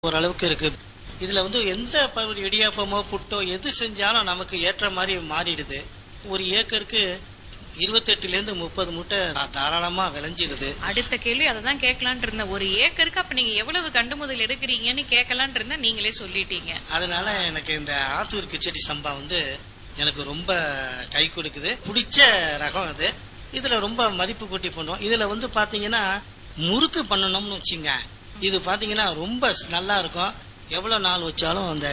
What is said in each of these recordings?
ஓரளவுக்கு இருக்கு இதுல வந்து எந்த ப- இடியாப்பமோ புட்டோ எது செஞ்சாலும் நமக்கு ஏற்ற மாதிரி மாறிடுது ஒரு ஏக்கருக்கு இருபத்தெட்டுல இருந்து முப்பது மூட்டை தா- தாராளமா விளைஞ்சிடுது அடுத்த கேள்வி அதை தான் கேட்கலான் இருந்தேன் ஒரு ஏக்கருக்கு அப்ப நீங்க எவ்வளவு கண்டு முதல் எடுக்கிறீங்கன்னு கேட்கலான் இருந்தேன் நீங்களே சொல்லிட்டீங்க அதனால எனக்கு இந்த ஆத்தூர் கிச்சடி சம்பா வந்து எனக்கு ரொம்ப கை கொடுக்குது பிடிச்ச ரகம் அது இதுல ரொம்ப மதிப்பு கூட்டி பண்ணுவோம் இதுல வந்து பாத்தீங்கன்னா முறுக்கு பண்ணணும்னு வச்சுங்க இது பாத்தீங்கன்னா ரொம்ப நல்லா இருக்கும் எவ்வளவு நாள் வச்சாலும் அந்த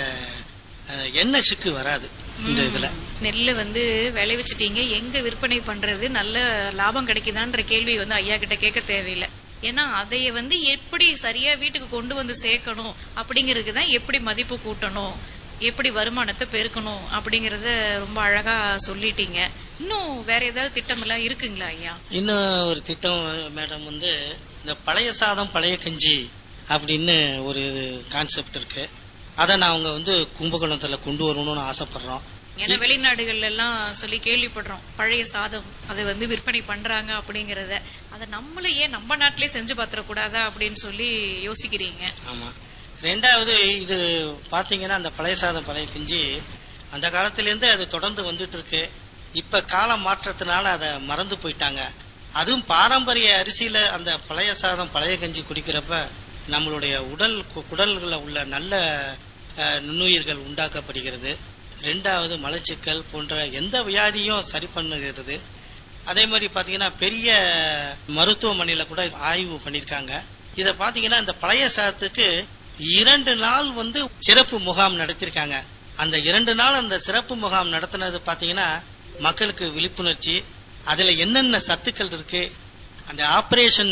அஹ், எண்ணெய் சிக்கு வராது இந்த இதுல நெல்லை வந்து விளைவிச்சிட்டீங்க எங்க விற்பனை பண்றது நல்ல லாபம் கிடைக்குதான்ற கேள்வி வந்து ஐயா கிட்ட கேட்க தேவையில்லை ஏன்னா அதைய வந்து எப்படி சரியா வீட்டுக்கு கொண்டு வந்து சேர்க்கணும் அப்படிங்கிறதுக்கு தான் எப்படி மதிப்பு கூட்டணும் எப்படி வருமானத்தை பெருக்கணும் அப்படிங்கறத ரொம்ப அழகா சொல்லிட்டீங்க இன்னும் வேற ஏதாவது திட்டம் எல்லாம் இருக்குங்களா ஐயா இன்னும் ஒரு திட்டம் மேடம் வந்து இந்த பழைய சாதம் பழைய கஞ்சி அப்படின்னு ஒரு கான்செப்ட் இருக்கு அதை நான் அவங்க வந்து கும்பகோணத்துல கொண்டு வரணும்னு ஆசைப்படுறோம் ஏன்னா வெளிநாடுகள்ல எல்லாம் சொல்லி கேள்விப்படுறோம் பழைய சாதம் அதை வந்து விற்பனை பண்றாங்க அப்படிங்கறத அதை நம்மளே ஏன் நம்ம நாட்டிலே செஞ்சு பாத்திர கூடாதா அப்படின்னு சொல்லி யோசிக்கிறீங்க ஆமா ரெண்டாவது இது பாத்தீங்கன்னா அந்த பழைய சாதம் பழைய கஞ்சி அந்த காலத்துல இருந்து அது தொடர்ந்து வந்துட்டு இருக்கு இப்ப காலம் மாற்றத்தினால அதை மறந்து போயிட்டாங்க அதுவும் பாரம்பரிய அரிசியில அந்த பழைய சாதம் பழைய கஞ்சி குடிக்கிறப்ப நம்மளுடைய உடல் கு- குடல்கள்ல உள்ள நல்ல அஹ், நுண்ணுயிர்கள் உண்டாக்கப்படுகிறது ரெண்டாவது மலச்சிக்கல் போன்ற எந்த வியாதியும் சரி பண்ணுகிறது அதே மாதிரி பாத்தீங்கன்னா பெரிய மருத்துவமனையில கூட ஆய்வு பண்ணிருக்காங்க இத பாத்தீங்கன்னா இந்த பழைய சாதத்துக்கு இரண்டு நாள் வந்து சிறப்பு முகாம் நடத்திருக்காங்க அந்த இரண்டு நாள் அந்த சிறப்பு முகாம் நடத்தினது பாத்தீங்கன்னா மக்களுக்கு விழிப்புணர்ச்சி அதுல என்னென்ன சத்துக்கள் இருக்கு அந்த ஆபரேஷன்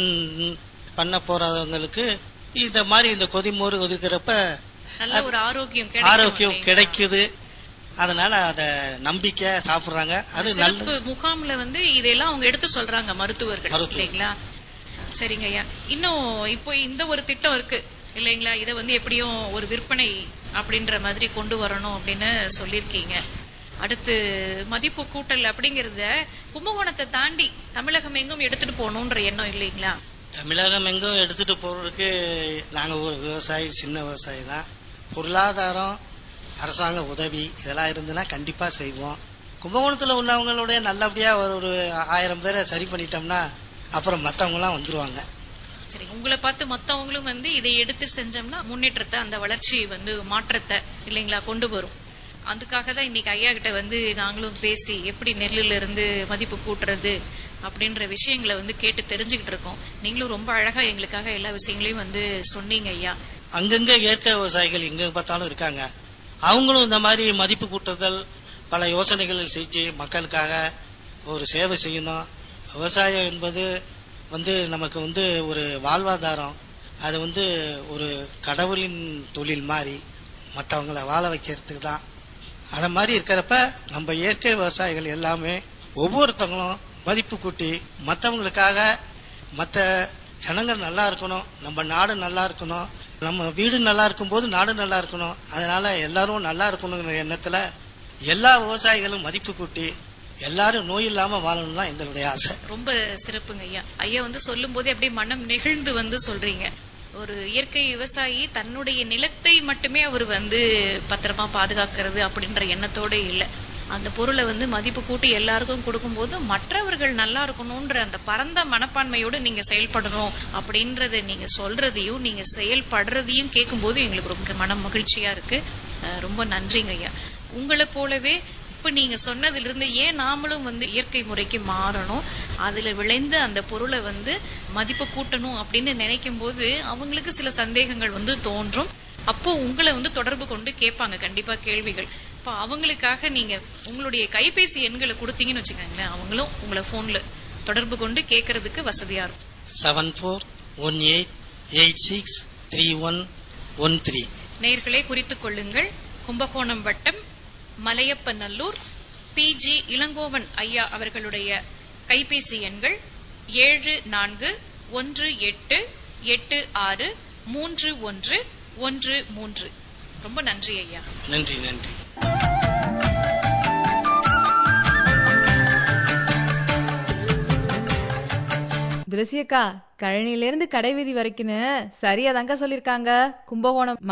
பண்ண போறவங்களுக்கு இந்த மாதிரி இந்த கொதிமோர் ஒதுக்கிறப்ப நல்ல ஒரு ஆரோக்கியம் கிடைக்கும் ஆரோக்கியம் இல்லைங்களா? கிடைக்குது அதனால அத நம்பிக்கை சாப்பிடுறாங்க அது நல்ல சிறப்பு முகாம்ல வந்து இதெல்லாம் அவங்க எடுத்து சொல்றாங்க மருத்துவர்கள் மருத்துவர். இல்லைங்களா சரிங்க ஐயா இன்னும் இப்போ இந்த ஒரு திட்டம் இருக்கு இல்லைங்களா இத வந்து எப்படியும் ஒரு விற்பனை அப்படின்ற மாதிரி கொண்டு வரணும் அப்படின்னு சொல்லியிருக்கீங்க அடுத்து மதிப்பு கூட்டல் அப்படிங்கறத கும்பகோணத்தை தாண்டி தமிழகம் எங்கும் எடுத்துட்டு போகணுன்ற எண்ணம் இல்லைங்களா தமிழகம் எங்கும் எடுத்துட்டு போறதுக்கு நாங்க ஒரு விவசாயி சின்ன விவசாயி தான் பொருளாதாரம் அரசாங்க உதவி இதெல்லாம் இருந்துன்னா கண்டிப்பா செய்வோம் கும்பகோணத்துல உள்ளவங்களுடைய நல்லபடியா ஒரு ஒரு ஆயிரம் பேரை சரி பண்ணிட்டோம்னா அப்புறம் மத்தவங்க எல்லாம் வந்துருவாங்க சரி உங்களை பார்த்து மத்தவங்களும் வந்து இதை எடுத்து செஞ்சோம்னா முன்னேற்றத்தை அந்த வளர்ச்சி வந்து மாற்றத்தை இல்லைங்களா கொண்டு வரும் அதுக்காக தான் இன்னைக்கு ஐயா கிட்ட வந்து நாங்களும் பேசி எப்படி நெல்லுல இருந்து மதிப்பு கூட்டுறது அப்படின்ற விஷயங்களை வந்து கேட்டு தெரிஞ்சுக்கிட்டு இருக்கோம் நீங்களும் ரொம்ப அழகா எங்களுக்காக எல்லா விஷயங்களையும் வந்து சொன்னீங்க ஐயா அங்கங்க இயற்கை விவசாயிகள் எங்க பார்த்தாலும் இருக்காங்க அவங்களும் இந்த மாதிரி மதிப்பு கூட்டுதல் பல யோசனைகள் செஞ்சு மக்களுக்காக ஒரு சேவை செய்யணும் விவசாயம் என்பது வந்து நமக்கு வந்து ஒரு வாழ்வாதாரம் அது வந்து ஒரு கடவுளின் தொழில் மாதிரி மற்றவங்கள வாழ வைக்கிறதுக்கு தான் அத மாதிரி இருக்கிறப்ப நம்ம இயற்கை விவசாயிகள் எல்லாமே ஒவ்வொருத்தவங்களும் மதிப்பு கூட்டி மற்றவங்களுக்காக மற்ற ஜனங்கள் நல்லா இருக்கணும் நம்ம நாடு நல்லா இருக்கணும் நம்ம வீடு நல்லா இருக்கும்போது நாடு நல்லா இருக்கணும் அதனால எல்லாரும் நல்லா இருக்கணுங்கிற எண்ணத்துல எல்லா விவசாயிகளும் மதிப்பு கூட்டி எல்லாரும் நோய் இல்லாம வாழணும் தான் எங்களுடைய ஆசை ரொம்ப சிறப்புங்க ஐயா ஐயா வந்து சொல்லும் போதே அப்படியே மனம் நெகிழ்ந்து வந்து சொல்றீங்க ஒரு இயற்கை விவசாயி தன்னுடைய நிலத்தை மட்டுமே அவர் வந்து பத்திரமா பாதுகாக்கிறது அப்படின்ற எண்ணத்தோட இல்ல அந்த பொருளை வந்து மதிப்பு கூட்டி எல்லாருக்கும் கொடுக்கும்போது மற்றவர்கள் நல்லா இருக்கணும்ன்ற அந்த பரந்த மனப்பான்மையோட நீங்க செயல்படணும் அப்படின்றத நீங்க சொல்றதையும் நீங்க செயல்படுறதையும் கேட்கும்போது எங்களுக்கு ரொம்ப மனம் மகிழ்ச்சியா இருக்கு அஹ் ரொம்ப நன்றிங்க ஐயா உங்களை போலவே இப்ப நீங்க சொன்னதுல இருந்து ஏன் நாமளும் வந்து இயற்கை முறைக்கு மாறணும் அதுல விளைந்த அந்த பொருளை வந்து மதிப்பு கூட்டணும் அப்படின்னு நினைக்கும் போது அவங்களுக்கு சில சந்தேகங்கள் வந்து தோன்றும் அப்போ உங்களை வந்து தொடர்பு கொண்டு கேட்பாங்க கண்டிப்பா கேள்விகள் இப்ப அவங்களுக்காக நீங்க உங்களுடைய கைபேசி எண்களை கொடுத்தீங்கன்னு வச்சுக்கோங்களேன் அவங்களும் உங்களை போன்ல தொடர்பு கொண்டு கேட்கறதுக்கு வசதியா இருக்கும் seven four one eight eight six three one one three நேயர்களே குறித்துக் கொள்ளுங்கள் கும்பகோணம் வட்டம் மலையப்பநல்லூர் பிஜி இளங்கோவன் ஐயா அவர்களுடைய கைபேசி எண்கள் ஏழு நான்கு ஒன்று எட்டு எட்டு ஆறு மூன்று ஒன்று ஒன்று மூன்று ரொம்ப நன்றி ஐயா நன்றி நன்றி துளசியக்கா கழனில இருந்து கடைவீதி வரைக்கும் சரியா தாங்க சொல்லிருக்காங்க கும்பகோணம்